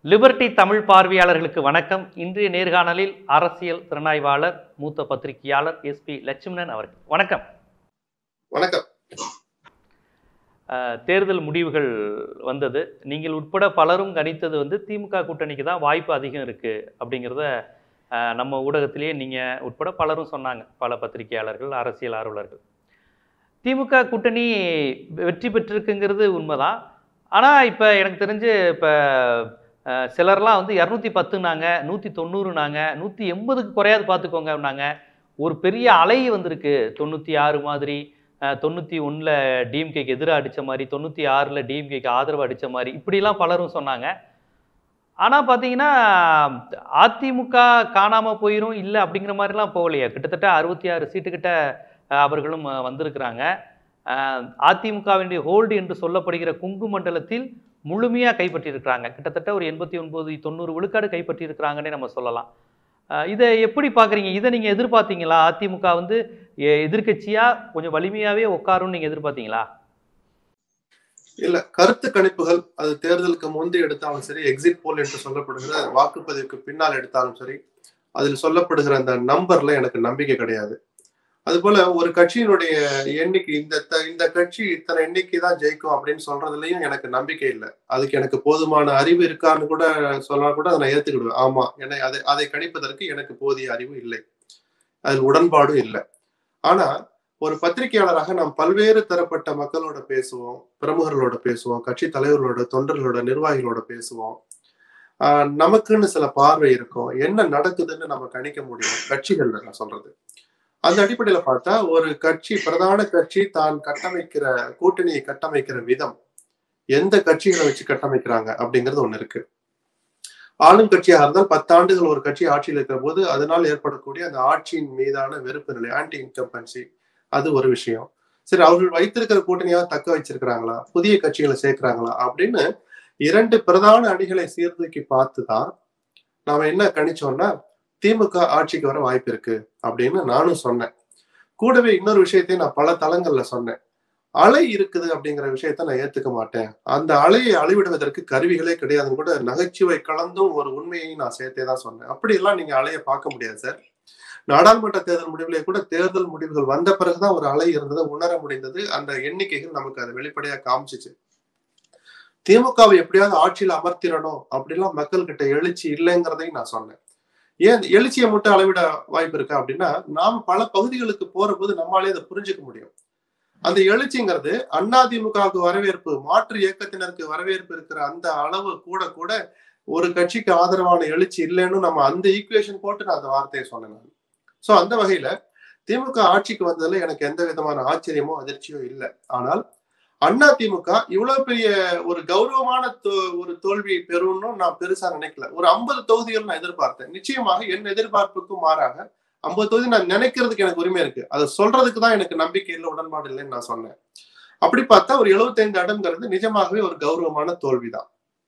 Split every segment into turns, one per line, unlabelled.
Liberty Tamil பார்வையாளர்களுக்கு வணக்கம் இன்றைய நேர்காணலில் அரசியல் திறனாய்வாளர் மூத்த பத்திரிகையாளர் எஸ்பி லட்சுமணன் அவர்கள் வணக்கம்
வணக்கம்
அஹ், தேர்தல் முடிவுகள் வந்தது நீங்கள் உட்பட பலரும் கணித்தது வந்து திமுக கூட்டணிக்கு தான் வாய்ப்பு அதிகம் இருக்கு அப்படிங்கிறத அஹ், நம்ம ஊடகத்திலேயே நீங்கள் உட்பட பலரும் சொன்னாங்க பல பத்திரிகையாளர்கள் அரசியல் ஆர்வலர்கள் திமுக கூட்டணி வெற்றி பெற்றிருக்குங்கிறது உண்மைதான் ஆனால் இப்போ எனக்கு தெரிஞ்சு இப்போ சிலர்லாம் வந்து இரநூத்தி பத்துனாங்க நூற்றி தொண்ணூறுனாங்க நூற்றி எண்பதுக்கு குறையாது பார்த்துக்கோங்கன்னாங்க ஒரு பெரிய அலை வந்திருக்கு தொண்ணூற்றி ஆறு மாதிரி தொண்ணூற்றி ஒன்றில் டிஎம்கேக்கு எதிராக அடித்த மாதிரி தொண்ணூற்றி ஆறில் டிஎம்கேக்கு ஆதரவு அடித்த மாதிரி இப்படிலாம் பலரும் சொன்னாங்க ஆனால் பார்த்தீங்கன்னா அதிமுக காணாமல் போயிடும் இல்லை அப்படிங்கிற மாதிரிலாம் போகலையே கிட்டத்தட்ட அறுபத்தி ஆறு சீட்டுக்கிட்ட அஹ், அவர்களும் அஹ், வந்திருக்கிறாங்க அஹ், அதிமுகவினுடைய ஹோல்டு என்று சொல்லப்படுகிற குங்கு மண்டலத்தில் முழுமையாக கைப்பற்றியிருக்கிறாங்க கிட்டத்தட்ட ஒரு எண்பத்தி ஒன்பது தொண்ணூறு விழுக்காடு கைப்பற்றியிருக்கிறாங்கன்னே நம்ம சொல்லலாம் அஹ், இதை எப்படி பார்க்குறீங்க இதை நீங்கள் எதிர்பார்த்தீங்களா அதிமுக வந்து எ- எதிர்க்கட்சியா கொஞ்சம் வலிமையாகவே உட்காரும்னு நீங்கள் எதிர்பார்த்தீங்களா
இல்ல கருத்து கணிப்புகள் அது தேர்தலுக்கு முந்தி எடுத்தாலும் சரி எக்ஸிட் போல் என்று சொல்லப்படுகிற வாக்குப்பதிவுக்கு பின்னால் எடுத்தாலும் சரி அதில் சொல்லப்படுகிற அந்த நம்பர்ல எனக்கு நம்பிக்கை கிடையாது அதுபோல ஒரு கட்சியினுடைய எண்ணிக்கை இந்த த- இந்த கட்சி இத்தனை எண்ணிக்கை தான் ஜெயிக்கும் அப்படின்னு சொல்றதுலயும் எனக்கு நம்பிக்கை இல்லை அதுக்கு எனக்கு போதுமான அறிவு இருக்கான்னு கூட சொன்னா கூட அதை நான் ஏத்துக்கிடுவேன் ஆமா என்னை அதை அதை கணிப்பதற்கு எனக்கு போதிய அறிவு இல்லை அதில் உடன்பாடும் இல்லை ஆனா ஒரு பத்திரிகையாளராக நாம் பல்வேறு தரப்பட்ட மக்களோட பேசுவோம் பிரமுகர்களோட பேசுவோம் கட்சி தலைவர்களோட தொண்டர்களோட நிர்வாகிகளோட பேசுவோம் ஆஹ் நமக்குன்னு சில பார்வை இருக்கும் என்ன நடக்குதுன்னு நம்ம கணிக்க முடியும் கட்சிகள்ல நான் சொல்றது அந்த அடிப்படையில பார்த்தா ஒரு கட்சி பிரதான கட்சி தான் கட்டமைக்கிற கூட்டணியை கட்டமைக்கிற விதம் எந்த கட்சிகளை வச்சு கட்டமைக்கிறாங்க அப்படிங்கிறது ஒண்ணு இருக்கு ஆளும் கட்சியாக இருந்தால் பத்தாண்டுகள் ஒரு கட்சி ஆட்சியில் இருக்கிற போது அதனால் ஏற்படக்கூடிய அந்த ஆட்சியின் மீதான வெறுப்பு நிலை ஆன்டி இன்கம்பன்சி அது ஒரு விஷயம் சரி அவர்கள் வைத்திருக்கிற கூட்டணியாக தக்க வச்சிருக்கிறாங்களா புதிய கட்சிகளை சேர்க்கிறாங்களா அப்படின்னு இரண்டு பிரதான அணிகளை சீர்தூக்கி பார்த்துதான் நாம என்ன கணிச்சோம்னா திமுக ஆட்சிக்கு வர வாய்ப்பு இருக்கு அப்படின்னு நானும் சொன்னேன் கூடவே இன்னொரு விஷயத்தையும் நான் பல தளங்கள்ல சொன்னேன் அலை இருக்குது அப்படிங்கிற விஷயத்த நான் ஏத்துக்க மாட்டேன் அந்த அலையை அழிவிடுவதற்கு கருவிகளே கிடையாதுன்னு கூட நகைச்சுவை கலந்தும் ஒரு உண்மையை நான் சேர்த்தே தான் சொன்னேன் அப்படி எல்லாம் நீங்க அலையை பார்க்க முடியாது சார் நாடாளுமன்ற தேர்தல் முடிவுல கூட தேர்தல் முடிவுகள் வந்த பிறகுதான் ஒரு அலை இருந்ததை உணர முடிந்தது அந்த எண்ணிக்கைகள் நமக்கு அதை வெளிப்படையா காமிச்சிச்சு திமுகவை எப்படியாவது ஆட்சியில் அமர்த்திடணும் அப்படிலாம் மக்கள் கிட்ட எழுச்சி இல்லைங்கிறதையும் நான் சொன்னேன் ஏன் எழுச்சியை மட்டும் அளவிட வாய்ப்பு இருக்கா அப்படின்னா நாம் பல பகுதிகளுக்கு போற போது நம்மளாலே அதை புரிஞ்சுக்க முடியும் அந்த எழுச்சிங்கிறது அதிமுகவுக்கு வரவேற்பு மாற்று இயக்கத்தினருக்கு வரவேற்பு இருக்கிற அந்த அளவு கூட கூட ஒரு கட்சிக்கு ஆதரவான எழுச்சி இல்லைன்னு நம்ம அந்த ஈக்குவேஷன் போட்டு நான் அந்த வார்த்தையை சொன்னேன் நான் சோ அந்த வகையில திமுக ஆட்சிக்கு வந்ததுல எனக்கு எந்த விதமான ஆச்சரியமோ அதிர்ச்சியோ இல்லை ஆனால் அண்ணா திமுக இவ்வளவு பெரிய ஒரு கௌரவமான தோ- ஒரு தோல்வியை பெறும்னு நான் பெருசா நினைக்கல ஒரு ஐம்பது தொகுதிகள் நான் எதிர்பார்த்தேன் நிச்சயமாக என் எதிர்பார்ப்புக்கும் மாறாக ஐம்பது தொகுதி நான் நினைக்கிறதுக்கு எனக்கு உரிமை இருக்கு அதை சொல்றதுக்கு தான் எனக்கு நம்பிக்கை இல்லை உடன்பாடு இல்லைன்னு நான் சொன்னேன் அப்படி பார்த்தா ஒரு 75 இடம்ங்கிறது நிஜமாகவே ஒரு கௌரவமான தோல்விதான்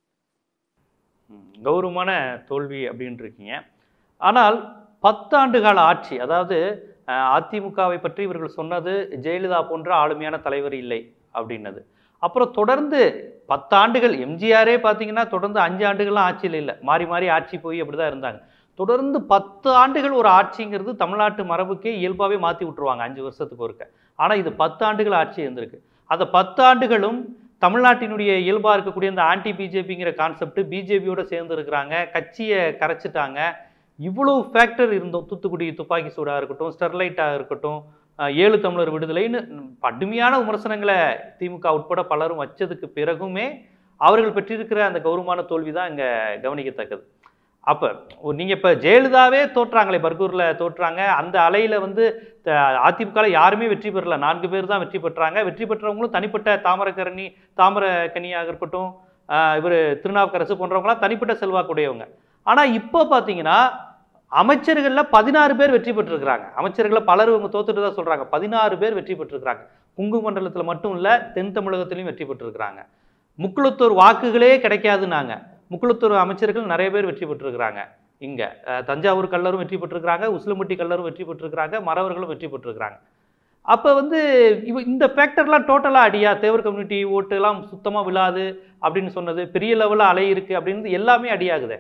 ம், கௌரவமான தோல்வி அப்படின்னு இருக்கீங்க ஆனால் பத்தாண்டு கால ஆட்சி அதாவது அஹ், அதிமுகவை பற்றி இவர்கள் சொன்னது ஜெயலலிதா போன்ற ஆளுமையான தலைவர் இல்லை அப்படின்னது அப்புறம் தொடர்ந்து பத்தாண்டுகள் எம்ஜிஆரே பார்த்தீங்கன்னா தொடர்ந்து அஞ்சு ஆண்டுகள்லாம் ஆட்சியில் இல்லை மாறி மாறி ஆட்சி போய் அப்படி தான் இருந்தாங்க தொடர்ந்து பத்து ஆண்டுகள் ஒரு ஆட்சிங்கிறது தமிழ்நாட்டு மரபுக்கே இயல்பாகவே மாற்றி விட்டுருவாங்க அஞ்சு வருஷத்துக்கு ஒருக்க ஆனால் இது பத்து ஆண்டுகள் ஆட்சி இருந்திருக்கு அந்த பத்து ஆண்டுகளும் தமிழ்நாட்டினுடைய இயல்பாக இருக்கக்கூடிய இந்த ஆன்டி பிஜேபிங்கிற கான்செப்ட் பிஜேபியோட சேர்ந்து இருக்கிறாங்க கட்சியை கரைச்சிட்டாங்க இவ்வளவு ஃபேக்டர் இருந்தோம் தூத்துக்குடி துப்பாக்கி சூடாக இருக்கட்டும் ஸ்டெர்லைட்டாக இருக்கட்டும் அஹ் ஏழு தமிழர் விடுதலைன்னு கடுமையான விமர்சனங்களை திமுக உட்பட பலரும் வச்சதுக்கு பிறகுமே அவர்கள் பெற்றிருக்கிற அந்த கௌரவமான தோல்வி தான் இங்கே கவனிக்கத்தக்கது அப்போ நீங்கள் இப்போ ஜெயலலிதாவே தோற்றாங்களே பர்கூரில் தோற்றாங்க அந்த அலையில் வந்து அதிமுகவில் யாருமே வெற்றி பெறல நான்கு பேர் தான் வெற்றி பெற்றாங்க வெற்றி பெற்றவங்களும் தனிப்பட்ட தாமரக்கரணி தாமரக்கனியாக இருக்கட்டும் இவர் திருநாவுக்கரசு போன்றவங்களாம் தனிப்பட்ட செல்வாக்குடையவங்க ஆனால் இப்போ பார்த்தீங்கன்னா அமைச்சர்களில் பதினாறு பேர் வெற்றி பெற்றிருக்கிறாங்க அமைச்சர்களில் பலர் இவங்க தோத்துட்டு தான் சொல்கிறாங்க பதினாறு பேர் வெற்றி பெற்றிருக்கிறாங்க குங்கு மண்டலத்தில் மட்டும் இல்லை தென் தமிழகத்திலையும் வெற்றி பெற்றிருக்கிறாங்க முக்குளத்தூர் வாக்குகளே கிடைக்காதுன்னாங்க முக்குளத்தூர் அமைச்சர்கள் நிறைய பேர் வெற்றி பெற்றிருக்கிறாங்க இங்கே தஞ்சாவூர் கல்லரும் வெற்றி பெற்றிருக்கிறாங்க உசிலம்பட்டி கல்லரும் வெற்றி பெற்றிருக்கிறாங்க மறவர்களும் வெற்றி பெற்றிருக்கிறாங்க அப்போ வந்து இவ இந்த ஃபேக்டர்லாம் டோட்டலாக அடியா தேவர் கம்யூனிட்டி ஓட்டுலாம் சுத்தமாக விழாது அப்படின்னு சொன்னது பெரிய லெவலில் அலை இருக்கு அப்படின்னு எல்லாமே அடியாகுதே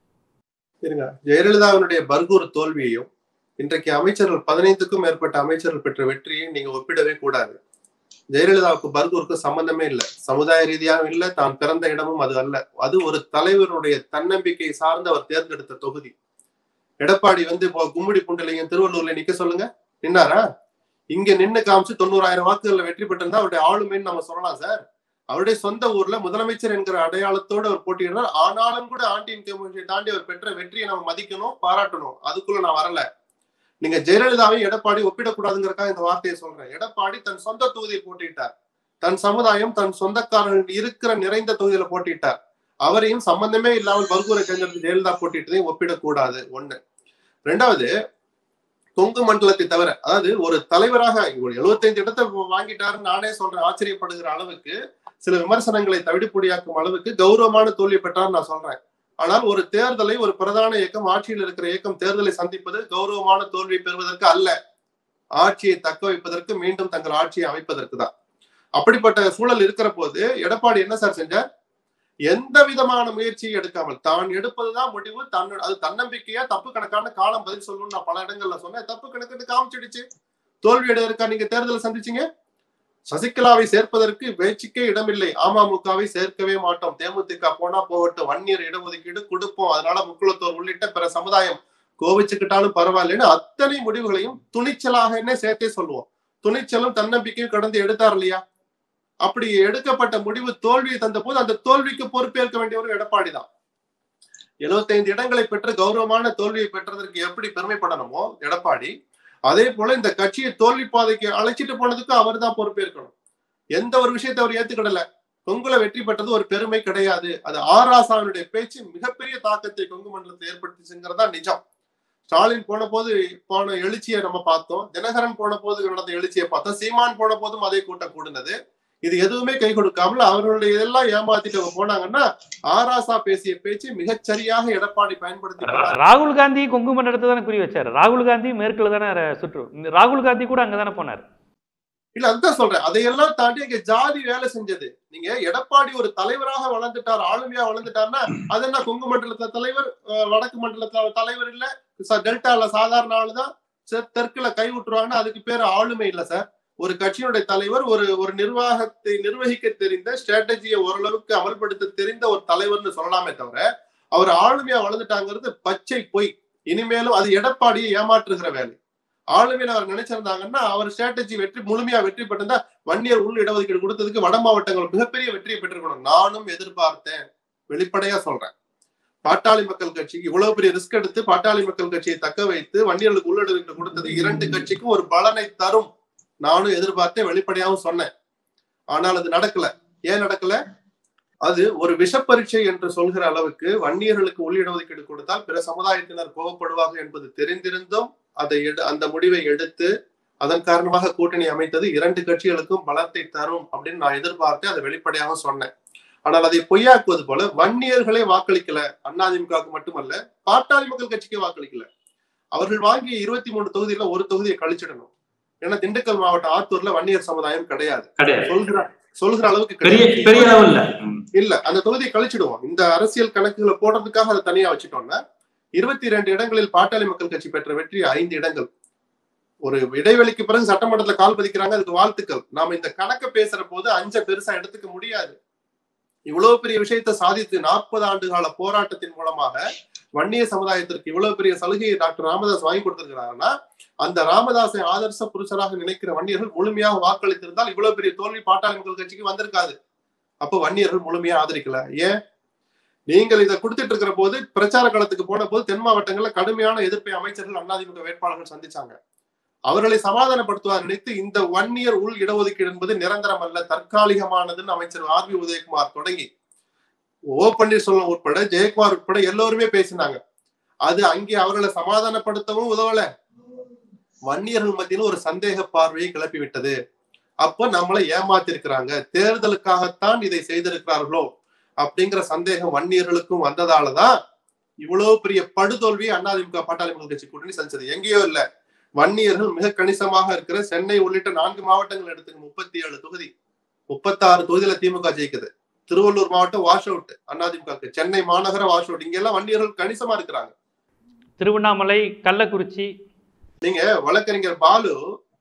இருங்க ஜெயலலிதாவினுடைய பர்கூர் தோல்வியையும் இன்றைக்கு அமைச்சர்கள் பதினைந்துக்கும் மேற்பட்ட அமைச்சர்கள் பெற்ற வெற்றியை நீங்க ஒப்பிடவே கூடாது ஜெயலலிதாவுக்கு பர்கூருக்கு சம்பந்தமே இல்லை சமுதாய ரீதியாகவும் இல்லை தான் பிறந்த இடமும் அது அல்ல அது ஒரு தலைவருடைய தன்னம்பிக்கை சார்ந்து அவர் தேர்ந்தெடுத்த தொகுதி எடப்பாடி வந்து இப்போ கும்மிடி புண்டலையும் திருவள்ளூர்ல நிக்க சொல்லுங்க நின்னாரா இங்க நின்னு காமிச்சு தொண்ணூறாயிரம் வாக்குகள்ல வெற்றி பெற்றிருந்தா அவருடைய ஆளுமைன்னு நம்ம சொல்லலாம் சார் அவருடைய சொந்த ஊர்ல முதலமைச்சர் என்கிற அடையாளத்தோடு அவர் போட்டியிடுறார் ஆனாலும் கூட ஆண்டியின் கம்யூனிட்டியை தாண்டி அவர் பெற்ற வெற்றியை நம்ம மதிக்கணும் பாராட்டணும் அதுக்குள்ள நான் வரல நீங்க ஜெயலலிதாவை எடப்பாடி ஒப்பிடக்கூடாதுங்கிறக்காக இந்த வார்த்தையை சொல்றேன் எடப்பாடி தன் சொந்த தொகுதியை போட்டியிட்டார் தன் சமுதாயம் தன் சொந்தக்காரர்கள் இருக்கிற நிறைந்த தொகுதியில போட்டியிட்டார் அவரையும் சம்பந்தமே இல்லாமல் பர்கூரை தேர்ந்தெடுத்து ஜெயலலிதா போட்டியிட்டதையும் ஒப்பிடக்கூடாது ஒண்ணு ரெண்டாவது கொங்கு மண்டலத்தை தவிர அதாவது ஒரு தலைவராக ஒரு எழுபத்தைந்து இடத்தை வாங்கிட்டாருன்னு நானே சொல்றேன் ஆச்சரியப்படுகிற அளவுக்கு சில விமர்சனங்களை தவிடுபொடியாக்கும் அளவுக்கு கௌரவமான தோல்வி பெற்றார் நான் சொல்றேன் ஆனால் ஒரு தேர்தலை ஒரு பிரதான இயக்கம் ஆட்சியில் இருக்கிற இயக்கம் தேர்தலை சந்திப்பது கௌரவமான தோல்வி பெறுவதற்கு அல்ல ஆட்சியை தக்க வைப்பதற்கு மீண்டும் தங்கள் ஆட்சியை அமைப்பதற்கு தான் அப்படிப்பட்ட சூழல் இருக்கிற போது எடப்பாடி என்ன சார் செஞ்சார் எந்த விதமான முயற்சியும் எடுக்காமல் தான் எடுப்பதுதான் முடிவு தன் அது தன்னம்பிக்கையா தப்பு கணக்கான காலம் பதில் சொல்லணும்னு நான் பல இடங்கள்ல சொன்னேன் தப்பு கணக்குன்னு காமிச்சிடுச்சு தோல்வி அடைவதற்கா நீங்க தேர்தலை சந்திச்சீங்க சசிகலாவை சேர்ப்பதற்கு பேச்சுக்கே இடமில்லை அமமுகவை சேர்க்கவே மாட்டோம் தேமுதிக போனா போகட்டும் வன்னியர் இடஒதுக்கீடு கொடுப்போம் அதனால முக்குளத்தோர் உள்ளிட்ட பிற சமுதாயம் கோவிச்சுக்கிட்டாலும் பரவாயில்லன்னு அத்தனை முடிவுகளையும் துணிச்சலாக என்ன சேர்த்தே சொல்லுவோம் துணிச்சலும் தன்னம்பிக்கையும் கடந்து எடுத்தார் இல்லையா அப்படி எடுக்கப்பட்ட முடிவு தோல்வியை தந்த போது அந்த தோல்விக்கு பொறுப்பேற்க வேண்டியவர் எடப்பாடி தான் எழுபத்தைந்து இடங்களை பெற்று கௌரவமான தோல்வியை பெற்றதற்கு எப்படி பெருமைப்படணுமோ எடப்பாடி அதே போல இந்த கட்சியை தோல்வி பாதைக்கு அழைச்சிட்டு போனதுக்கு அவர் தான் பொறுப்பேற்கணும் எந்த ஒரு விஷயத்தை அவர் ஏத்துக்கிடல கொங்குல வெற்றி பெற்றது ஒரு பெருமை கிடையாது அது ஆராசாவுடைய பேச்சு மிகப்பெரிய தாக்கத்தை கொங்கு மண்டலத்தை ஏற்படுத்திச்சுங்கிறதா நிஜம் ஸ்டாலின் போன போது போன எழுச்சியை நம்ம பார்த்தோம் தினகரன் போன போது நடந்த எழுச்சியை பார்த்தோம் சீமான் போன போதும் அதே கூட்டம் கூடுனது இது எதுவுமே கை கொடுக்காமல் அவர்களுடைய இதெல்லாம் ஏமாத்திட்டு அவங்க போனாங்கன்னா ஆராசா பேசிய பேச்சு மிகச்சரியாக எடப்பாடி பயன்படுத்தி
ராகுல் காந்தி கொங்கு மண்டலத்தை தானே குறி வச்சாரு ராகுல் காந்தி மேற்குல தானே ர- சுற்று இந்த ராகுல் காந்தி கூட அங்கதானே போனார்
இல்ல அதுதான் சொல்றேன் அதையெல்லாம் தாண்டி இங்க ஜாதி வேலை செஞ்சது நீங்க எடப்பாடி ஒரு தலைவராக வளர்ந்துட்டார் ஆளுமையா வளர்ந்துட்டார்னா அது என்ன கொங்கு மண்டலத்துல தலைவர் அஹ் வடக்கு மண்டலத்துல தலைவர் இல்ல ச- டெல்டால சாதாரண ஆளுதான் சரி, தெற்குல கை விட்டுருவாங்கன்னா அதுக்கு பேரு ஆளுமை இல்ல சார் ஒரு கட்சியினுடைய தலைவர் ஒரு ஒரு நிர்வாகத்தை நிர்வகிக்க தெரிந்த ஸ்ட்ராட்டஜியை ஓரளவுக்கு அமல்படுத்த தெரிந்த ஒரு தலைவர்னு சொல்லலாமே தவிர அவர் ஆளுமையா வளர்ந்துட்டாங்கிறது பச்சை பொய் இனிமேலும் அது எடப்பாடியை ஏமாற்றுகிற வேலை ஆளுமையில அவர் நினைச்சிருந்தாங்கன்னா அவர் ஸ்ட்ராட்டஜி வெற்றி முழுமையா வெற்றி பெற்றிருந்தா வன்னியர் உள் இடஒதுக்கீடு கொடுத்ததுக்கு வட மாவட்டங்கள் மிகப்பெரிய வெற்றியை பெற்றிருக்கணும் நானும் எதிர்பார்த்தேன் வெளிப்படையா சொல்றேன் பாட்டாளி மக்கள் கட்சிக்கு இவ்வளவு பெரிய ரிஸ்க் எடுத்து பாட்டாளி மக்கள் கட்சியை தக்க வைத்து வன்னியர்களுக்கு உள்ளடக்கீடு கொடுத்தது இரண்டு கட்சிக்கும் ஒரு பலனை தரும் நானும் எதிர்பார்த்தேன் வெளிப்படையாவும் சொன்னேன் ஆனால் அது நடக்கல ஏன் நடக்கல அது ஒரு விஷப்பரீட்சை என்று சொல்கிற அளவுக்கு வன்னியர்களுக்கு உள் இடஒதுக்கீடு கொடுத்தால் பிற சமுதாயத்தினர் கோவப்படுவார்கள் என்பது தெரிந்திருந்தும் அதை எடு அந்த முடிவை எடுத்து அதன் காரணமாக கூட்டணி அமைத்தது இரண்டு கட்சிகளுக்கும் பலத்தை தரும் அப்படின்னு நான் எதிர்பார்த்தேன் அதை வெளிப்படையாக சொன்னேன் ஆனால் அதை பொய்யாக்குவது போல வன்னியர்களே வாக்களிக்கல அதிமுகவுக்கு மட்டுமல்ல பாட்டாளி மக்கள் கட்சிக்கு வாக்களிக்கல அவர்கள் வாங்கிய இருபத்தி மூணு தொகுதியில ஒரு தொகுதியை கழிச்சிடணும் ஏன்னா திண்டுக்கல் மாவட்டம் ஆத்தூர்ல வன்னியர் சமுதாயம் கிடையாது
கிடையாது
சொல்கிற சொல்கிற அளவுக்கு
பெரிய
கிடையாது.
பெரிய லெவல்ல ம்.
இல்ல அந்த தொகுதியை கழிச்சிடுவோம் இந்த அரசியல் கணக்குகளை போடுறதுக்காக அதை தனியா வச்சுட்டோம்னா இருபத்தி இரண்டு இடங்களில் பாட்டாளி மக்கள் கட்சி பெற்ற வெற்றி ஐந்து இடங்கள் ஒரு இடைவெளிக்கு பிறகு சட்டமன்றத்துல கால் பதிக்கிறாங்க அதுக்கு வாழ்த்துக்கள் நாம இந்த கணக்கை பேசுற போது அஞ்ச பெருசா எடுத்துக்க முடியாது இவ்வளவு பெரிய விஷயத்தை சாதித்து நாற்பது ஆண்டு கால போராட்டத்தின் மூலமாக வன்னிய சமுதாயத்திற்கு இவ்வளவு பெரிய சலுகையை டாக்டர் ராமதாஸ் வாங்கி கொடுத்திருக்கிறாருன்னா அந்த ராமதாஸை ஆதர்ச புருஷராக நினைக்கிற வன்னியர்கள் முழுமையாக வாக்களித்திருந்தால் இவ்வளவு பெரிய தோல்வி பாட்டாளி மக்கள் கட்சிக்கு வந்திருக்காது அப்போ வன்னியர்கள் முழுமையா ஆதரிக்கல ஏன் நீங்கள் இதை கொடுத்துட்டு இருக்கிற போது பிரச்சார களத்துக்கு போன போது தென் மாவட்டங்கள்ல கடுமையான எதிர்ப்பை அமைச்சர்கள் அதிமுக வேட்பாளர்கள் சந்திச்சாங்க அவர்களை சமாதானப்படுத்துவார் நினைத்து இந்த ஒன் இயர் உள் இடஒதுக்கீடு என்பது நிரந்தரம் அல்ல தற்காலிகமானதுன்னு அமைச்சர் ஆர் பி உதயகுமார் தொடங்கி ஓ பன்னீர்செல்வம் உட்பட ஜெயக்குமார் உட்பட எல்லோருமே பேசினாங்க அது அங்கே அவர்களை சமாதானப்படுத்தவும் உதவல வன்னியர்கள் மத்தியில் ஒரு சந்தேக பார்வையை கிளப்பி விட்டது அப்போ நம்மளை ஏமாத்திருக்கிறாங்க தேர்தலுக்காகத்தான் இதை செய்திருக்கிறார்களோ அப்படிங்கிற சந்தேகம் வன்னியர்களுக்கும் வந்ததாலதான் இவ்வளவு பெரிய படுதோல்வியை அதிமுக பாட்டாளி மக்கள் கட்சி கூட்டணி சந்திச்சது எங்கேயோ இல்ல வன்னியர்கள் மிக கணிசமாக இருக்கிற சென்னை உள்ளிட்ட நான்கு மாவட்டங்கள் எடுத்துங்க முப்பத்தி ஏழு தொகுதி முப்பத்தாறு தொகுதியில திமுக ஜெயிக்குது திருவள்ளூர் மாவட்டம் வாஷ் அவுட் அதிமுக சென்னை மாநகர வாஷ் அவுட் இங்க எல்லாம் வன்னியர்கள் கணிசமா இருக்கிறாங்க
திருவண்ணாமலை கள்ளக்குறிச்சி
நீங்க வழக்கறிஞர் பாலு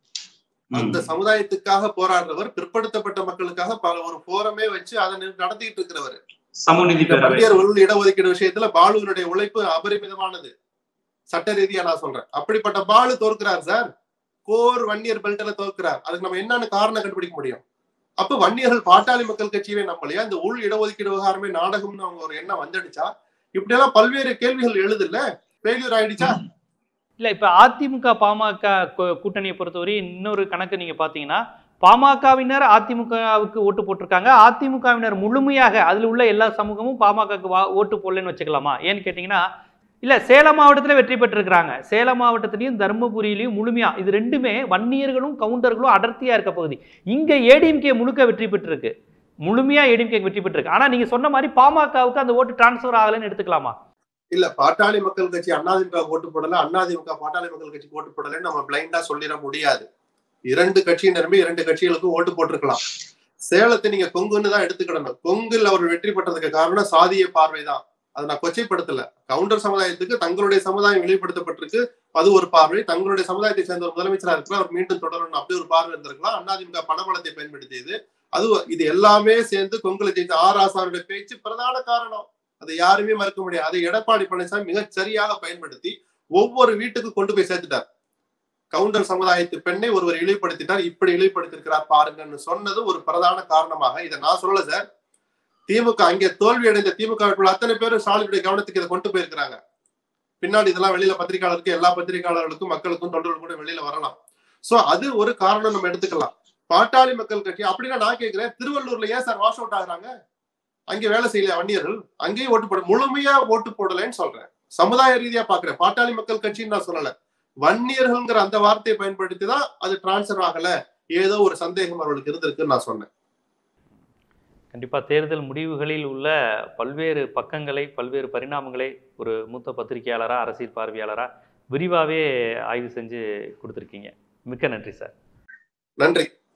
ம்.
அந்த சமுதாயத்துக்காக போராடுறவர் பிற்படுத்தப்பட்ட மக்களுக்காக பல ஒரு போரமே வச்சு அதை நி- நடத்திட்டு இருக்கிறவர்
சமூகநீதி
இந்த
பேரவை
வன்னியர் உள் இடஒதுக்கீடு விஷயத்துல பாலுவினுடைய உழைப்பு அபரிமிதமானது சட்ட ரீதியா நான் சொல்றேன் அப்படிப்பட்ட பாலு தோற்கிறார் சார் கோர் வன்னியர் பெல்ட்ல தோற்கிறார் அதுக்கு நம்ம என்னன்னு காரணம் கண்டுபிடிக்க முடியும் அப்ப வன்னியர்கள் பாட்டாளி மக்கள் கட்சியவே நம்பலையா இந்த உள் இடஒதுக்கீடு விவகாரமே நாடகம்னு அவங்க ஒரு எண்ணம் வந்துடுச்சா இப்படி எல்லாம் பல்வேறு கேள்விகள் எழுதுல்ல ஃபெயிலியர் ஆயிடுச்சா
இல்ல இப்ப அதிமுக பாமக கூ- கூட்டணியை பொறுத்தவரை இன்னொரு கணக்கு நீங்க பாத்தீங்கன்னா பாமகவினர் அதிமுகவுக்கு ஓட்டு போட்டிருக்காங்க அதிமுகவினர் முழுமையாக அதுல உள்ள எல்லா சமூகமும் பாமகவுக்கு வா- ஓட்டு போடலன்னு வச்சுக்கலாமா ஏன்னு கேட்டீங்கன்னா இல்ல சேலம் மாவட்டத்துல வெற்றி பெற்றிருக்கிறாங்க சேலம் மாவட்டத்திலையும் தருமபுரியிலையும் முழுமையா இது ரெண்டுமே வன்னியர்களும் கவுண்டர்களும் அடர்த்தியா இருக்க பகுதி இங்க ஏடிஎம்கே முழுக்க வெற்றி பெற்றிருக்கு முழுமையா ஏடிஎம்கே வெற்றி பெற்றிருக்கு ஆனா நீங்க சொன்ன மாதிரி பாமகவுக்கு அந்த ஓட்டு டிரான்ஸ்ஃபர் ஆகலைன்னு எடுத்துக்கலாமா
இல்ல பாட்டாளி மக்கள் கட்சி அதிமுக ஓட்டு போடல அதிமுக பாட்டாளி மக்கள் கட்சி ஓட்டு போடலன்னு நம்ம பிளைண்டா சொல்லிட முடியாது இரண்டு கட்சியினருமே இரண்டு கட்சிகளுக்கும் ஓட்டு போட்டிருக்கலாம் சேலத்தை நீங்க கொங்குன்னு தான் எடுத்துக்கிடணும் கொங்குல அவர் வெற்றி பெற்றதுக்கு காரணம் சாதிய பார்வைதான் அதை நான் கொச்சைப்படுத்தல கவுண்டர் சமுதாயத்துக்கு தங்களுடைய சமுதாயம் வெளிப்படுத்தப்பட்டிருக்கு அது ஒரு பார்வை தங்களுடைய சமுதாயத்தை சேர்ந்த ஒரு முதலமைச்சரா இருக்கிற அவர் மீண்டும் தொடரணும் அப்படி ஒரு பார்வை இருந்திருக்கலாம் அதிமுக பணபலத்தை பயன்படுத்தியது அது இது எல்லாமே சேர்ந்து கொங்குல ஜெயித்த ஆர் ஆசாருடைய பேச்சு பிரதான காரணம் அதை யாருமே மறுக்க முடியாது அதை எடப்பாடி பழனிசாமி மிகச் சரியாக பயன்படுத்தி ஒவ்வொரு வீட்டுக்கு கொண்டு போய் சேர்த்துட்டார் கவுண்டர் சமுதாயத்து பெண்ணை ஒருவர் இழிவுபடுத்திட்டார் இப்படி இழிவுபடுத்திருக்கிறார் பாருங்கன்னு சொன்னது ஒரு பிரதான காரணமாக இதை நான் சொல்லல சார் திமுக அங்கே தோல்வி அடைந்த திமுக வேட்பாளர் அத்தனை பேரும் ஸ்டாலினுடைய கவனத்துக்கு இதை கொண்டு போயிருக்கிறாங்க பின்னாடி இதெல்லாம் வெளியில பத்திரிகையாளருக்கு எல்லா பத்திரிகையாளர்களுக்கும் மக்களுக்கும் தொண்டர்கள் கூட வெளியில வரலாம் சோ அது ஒரு காரணம் நம்ம எடுத்துக்கலாம் பாட்டாளி மக்கள் கட்சி அப்படின்னா நான் கேட்கிறேன் திருவள்ளூர்ல ஏன் சார் வாஷ் அவுட் ஆகுறாங்க அங்கே வேலை செய்யல வன்னியர்கள் அங்கேயும் ஓட்டு போட முழுமையா ஓட்டு போடலைன்னு சொல்றேன் சமுதாய ரீதியா பாக்குறேன் பாட்டாளி மக்கள் கட்சின்னு நான் சொல்லல வன்னியர்கள்ங்கிற அந்த வார்த்தையை பயன்படுத்தி தான் அது டிரான்ஸ்பர் ஆகல ஏதோ ஒரு சந்தேகம் அவர்களுக்கு இருந்திருக்குன்னு நான் சொன்னேன்
கண்டிப்பாக தேர்தல் முடிவுகளில் உள்ள பல்வேறு பக்கங்களை பல்வேறு பரிணாமங்களை ஒரு மூத்த பத்திரிகையாளராக அரசியல் பார்வையாளராக விரிவாகவே ஆய்வு செஞ்சு கொடுத்துருக்கீங்க மிக்க நன்றி சார்
நன்றி